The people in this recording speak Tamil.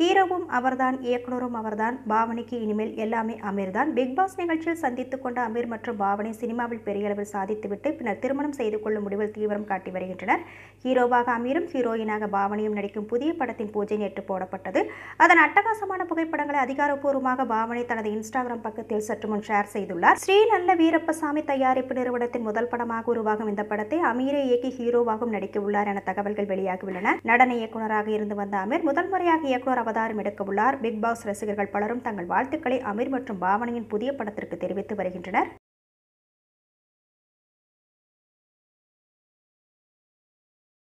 ஹீரோவும் அவர்தான் இயக்குனரும் அவர்தான் பாவனிக்கு இனிமேல் எல்லாமே அமீர் தான் பிக் பாஸ் நிகழ்ச்சியில் சந்தித்துக் கொண்ட அமீர் மற்றும் பாவனி சினிமாவில் பெரிய அளவில் சாதித்துவிட்டு பின்னர் திருமணம் செய்து கொள்ளும் முடிவில் தீவிரம் காட்டி வருகின்றனர் ஹீரோவாக அமீரும் ஹீரோயினாக பாவனியும் நடிக்கும் புதிய படத்தின் பூஜை நேற்று போடப்பட்டது அதன் அட்டகாசமான புகைப்படங்களை அதிகாரப்பூர்வமாக பாவனி தனது இன்ஸ்டாகிராம் பக்கத்தில் சற்று முன் ஷேர் செய்துள்ளார் ஸ்ரீ நல்ல வீரப்பசாமி தயாரிப்பு நிறுவனத்தின் முதல் படமாக உருவாகும் இந்த படத்தை அமீரை இயக்கி ஹீரோவாகவும் நடிக்க உள்ளார் என தகவல்கள் வெளியாகியுள்ளன நடன இயக்குனராக இருந்து வந்த அமீர் முதல் முறையாக இயக்குனர் அவதாரம் எடுக்க உள்ளார் பிக் பாஸ் ரசிகர்கள் பலரும் தங்கள் வாழ்த்துக்களை அமீர் மற்றும் பாவனையின் புதிய படத்திற்கு தெரிவித்து வருகின்றனர்